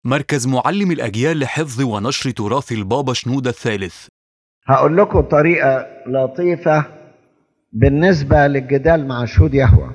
مركز معلم الأجيال لحفظ ونشر تراث البابا شنودة الثالث هقول لكم طريقة لطيفة بالنسبة للجدال مع شهود يهوه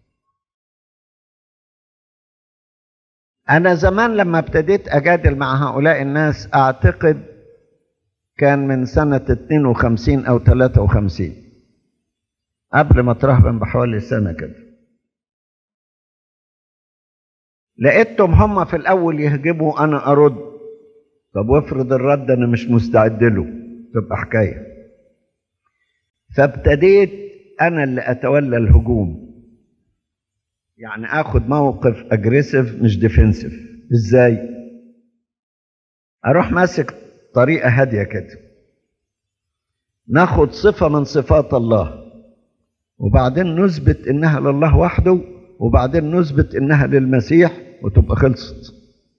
أنا زمان لما ابتديت أجادل مع هؤلاء الناس أعتقد كان من سنة 52 أو 53 قبل ما اترهبن بحوالي سنة كده لقيتهم هم في الأول يهجموا أنا أرد طب وافرض الرد أنا مش مستعد له تبقى حكاية فابتديت أنا اللي أتولى الهجوم يعني اخد موقف اجريسيف مش ديفنسيف ازاي اروح ماسك طريقه هاديه كده ناخد صفه من صفات الله وبعدين نثبت انها لله وحده وبعدين نثبت انها للمسيح وتبقى خلصت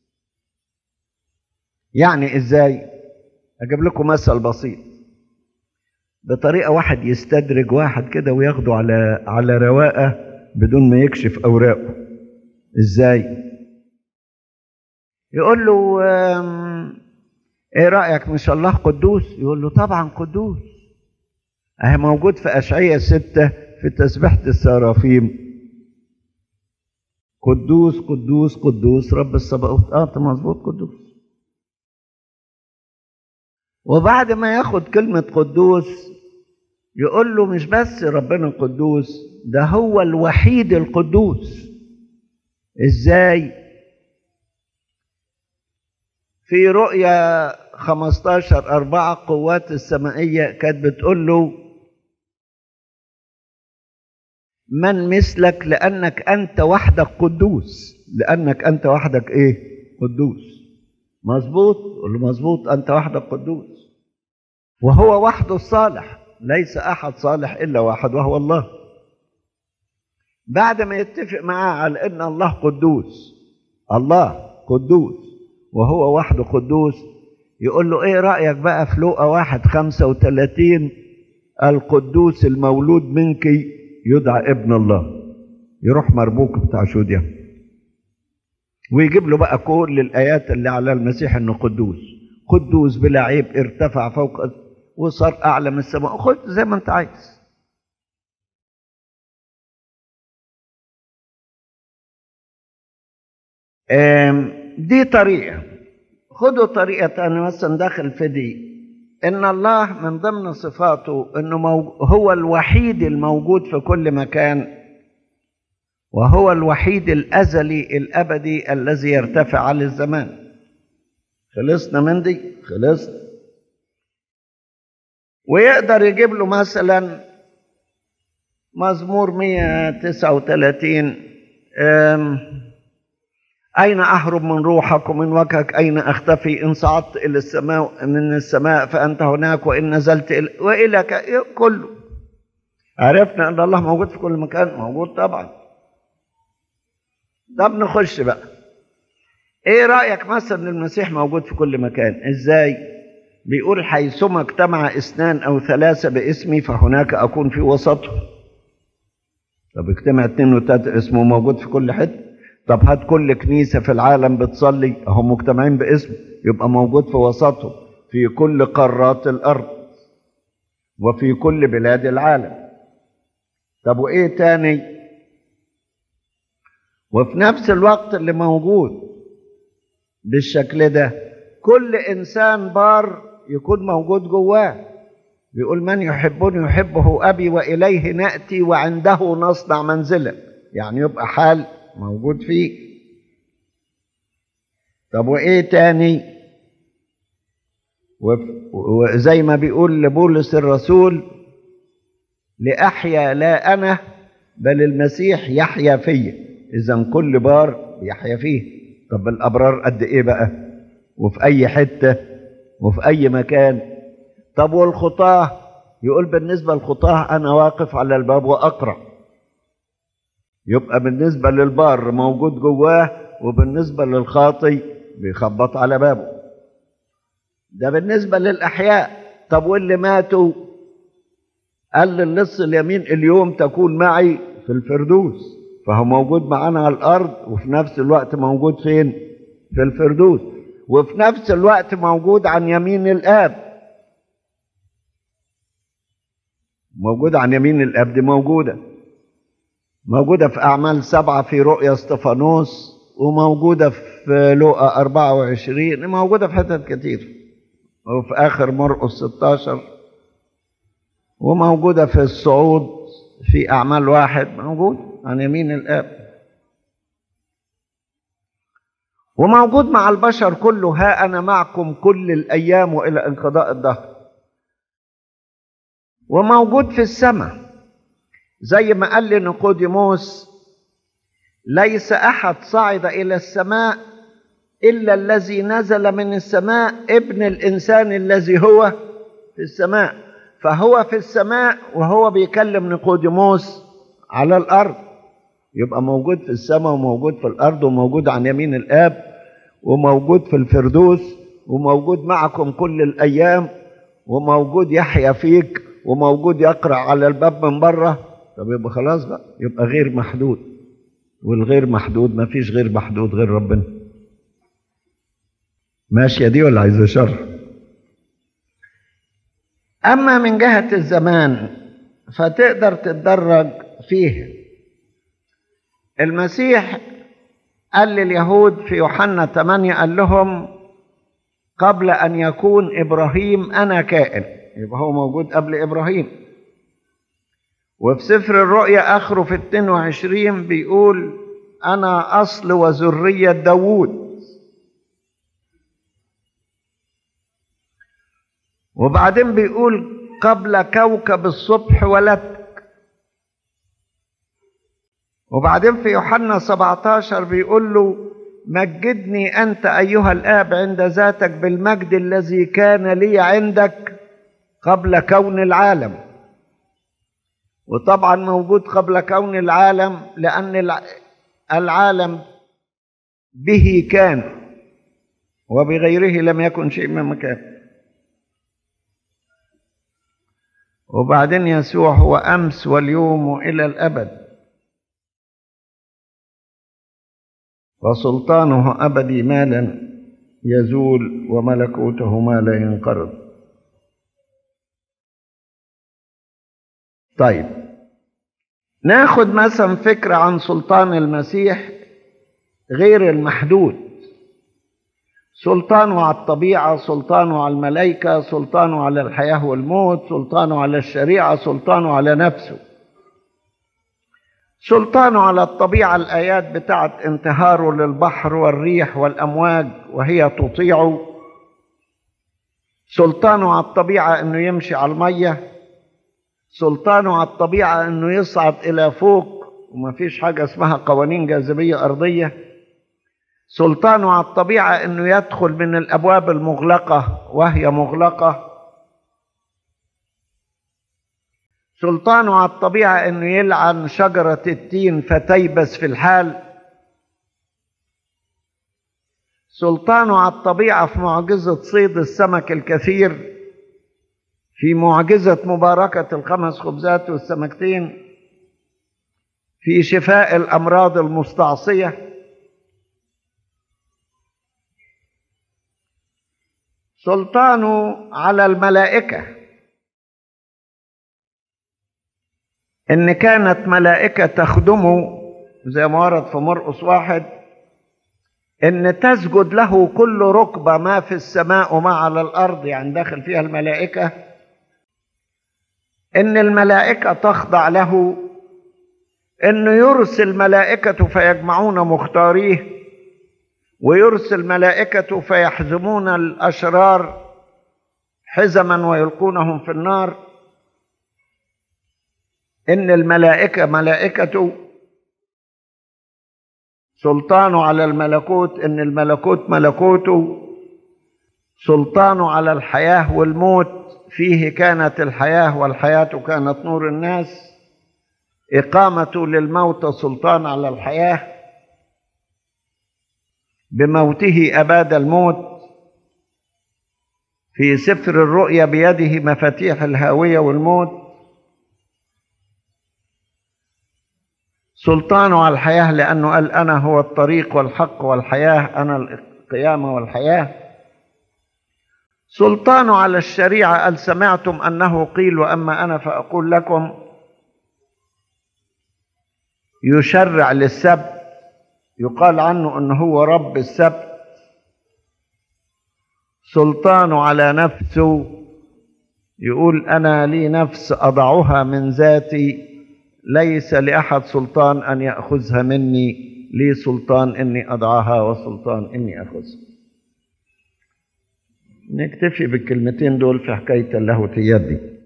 يعني ازاي اجيب لكم مثل بسيط بطريقه واحد يستدرج واحد كده وياخده على على رواقه بدون ما يكشف اوراقه ازاي يقول له ايه رايك مش الله قدوس يقول له طبعا قدوس اهي موجود في اشعياء ستة في تسبيحة السرافيم قدوس قدوس قدوس رب السبقوت اه مظبوط قدوس وبعد ما ياخد كلمة قدوس يقول له مش بس ربنا قدوس ده هو الوحيد القدوس ازاي في رؤيا 15 أربعة قوات السمائية كانت بتقول له من مثلك لأنك أنت وحدك قدوس لأنك أنت وحدك إيه قدوس مظبوط قول له مظبوط أنت وحدك قدوس وهو وحده الصالح ليس أحد صالح إلا واحد وهو الله بعد ما يتفق معاه على ان الله قدوس الله قدوس وهو وحده قدوس يقول له ايه رأيك بقى في لوقا واحد خمسة وثلاثين القدوس المولود منك يدعى ابن الله يروح مربوك بتاع شوديا ويجيب له بقى كل الآيات اللي على المسيح انه قدوس قدوس بلا عيب ارتفع فوق وصار أعلى من السماء خد زي ما انت عايز دي طريقة خدوا طريقة أنا مثلا داخل في دي إن الله من ضمن صفاته إنه هو الوحيد الموجود في كل مكان وهو الوحيد الأزلي الأبدي الذي يرتفع على الزمان خلصنا من دي خلصنا ويقدر يجيب له مثلا مزمور 139 أين أهرب من روحك ومن وجهك أين أختفي إن صعدت إلى السماء من السماء فأنت هناك وإن نزلت إلى وإلى كله عرفنا أن الله موجود في كل مكان موجود طبعا طب نخش بقى إيه رأيك مثلا المسيح موجود في كل مكان إزاي بيقول حيثما اجتمع اثنان أو ثلاثة باسمي فهناك أكون في وسطهم طب اجتمع اثنين وثلاثة اسمه موجود في كل حته طب هات كل كنيسة في العالم بتصلي هم مجتمعين باسم يبقى موجود في وسطهم في كل قارات الأرض وفي كل بلاد العالم طب وإيه تاني وفي نفس الوقت اللي موجود بالشكل ده كل إنسان بار يكون موجود جواه بيقول من يحبني يحبه أبي وإليه نأتي وعنده نصنع منزلا يعني يبقى حال موجود فيه طب وايه تاني وزي ما بيقول لبولس الرسول لأحيا لا أنا بل المسيح يحيا فيا إذا كل بار يحيا فيه طب الأبرار قد إيه بقى وفي أي حتة وفي أي مكان طب والخطاة يقول بالنسبة للخطاة أنا واقف على الباب وأقرأ يبقى بالنسبة للبار موجود جواه وبالنسبة للخاطي بيخبط على بابه ده بالنسبة للأحياء طب واللي ماتوا قال للص اليمين اليوم تكون معي في الفردوس فهو موجود معانا على الأرض وفي نفس الوقت موجود فين في الفردوس وفي نفس الوقت موجود عن يمين الآب موجود عن يمين الآب دي موجودة موجودة في أعمال سبعة في رؤيا استفانوس وموجودة في لوقا 24 موجودة في حتت كتير وفي آخر مرقس 16 وموجودة في الصعود في أعمال واحد موجود عن يمين الآب وموجود مع البشر كله ها أنا معكم كل الأيام وإلى انقضاء الدهر وموجود في السماء زي ما قال لنيقوديموس ليس أحد صعد إلى السماء إلا الذي نزل من السماء ابن الإنسان الذي هو في السماء فهو في السماء وهو بيكلم نيقوديموس على الأرض يبقى موجود في السماء وموجود في الأرض وموجود عن يمين الآب وموجود في الفردوس وموجود معكم كل الأيام وموجود يحيا فيك وموجود يقرأ على الباب من بره طب يبقى خلاص بقى يبقى غير محدود والغير محدود ما فيش غير محدود غير ربنا ماشية دي ولا عايزة شر أما من جهة الزمان فتقدر تتدرج فيه المسيح قال لليهود في يوحنا 8 قال لهم قبل أن يكون إبراهيم أنا كائن يبقى هو موجود قبل إبراهيم وفي سفر الرؤيا آخره في 22 بيقول أنا أصل وذرية داوود وبعدين بيقول قبل كوكب الصبح ولدتك وبعدين في يوحنا 17 بيقول له مجدني أنت أيها الآب عند ذاتك بالمجد الذي كان لي عندك قبل كون العالم وطبعا موجود قبل كون العالم لأن العالم به كان وبغيره لم يكن شيء مما كان وبعدين يسوع هو أمس واليوم وإلى الأبد وسلطانه أبدي ما لن يزول وملكوته ما لا ينقرض طيب ناخد مثلا فكرة عن سلطان المسيح غير المحدود سلطانه على الطبيعة سلطانه على الملائكة سلطانه على الحياة والموت سلطانه على الشريعة سلطانه على نفسه سلطانه على الطبيعة الآيات بتاعت انتهاره للبحر والريح والأمواج وهي تطيعه سلطانه على الطبيعة أنه يمشي على المية سلطانه على الطبيعة أنه يصعد إلى فوق وما فيش حاجة اسمها قوانين جاذبية أرضية سلطانه على الطبيعة أنه يدخل من الأبواب المغلقة وهي مغلقة سلطانه على الطبيعة أنه يلعن شجرة التين فتيبس في الحال سلطانه على الطبيعة في معجزة صيد السمك الكثير في معجزة مباركة الخمس خبزات والسمكتين في شفاء الأمراض المستعصية سلطانه على الملائكة إن كانت ملائكة تخدمه زي ما ورد في مرقس واحد إن تسجد له كل ركبة ما في السماء وما على الأرض يعني داخل فيها الملائكة إن الملائكة تخضع له إنه يرسل ملائكته فيجمعون مختاريه ويرسل ملائكته فيحزمون الأشرار حزما ويلقونهم في النار إن الملائكة ملائكته سلطانه على الملكوت إن الملكوت ملكوته سلطانه على الحياة والموت فيه كانت الحياة والحياة كانت نور الناس إقامته للموت سلطان على الحياة بموته أباد الموت في سفر الرؤيا بيده مفاتيح الهاوية والموت سلطانه على الحياة لأنه قال أنا هو الطريق والحق والحياة أنا القيامة والحياة سلطان على الشريعة قال سمعتم أنه قيل وأما أنا فأقول لكم يشرع للسبت يقال عنه أنه هو رب السبت سلطان على نفسه يقول أنا لي نفس أضعها من ذاتي ليس لأحد سلطان أن يأخذها مني لي سلطان إني أضعها وسلطان إني أخذها نكتفي بالكلمتين دول في حكاية اللاهوتيات دي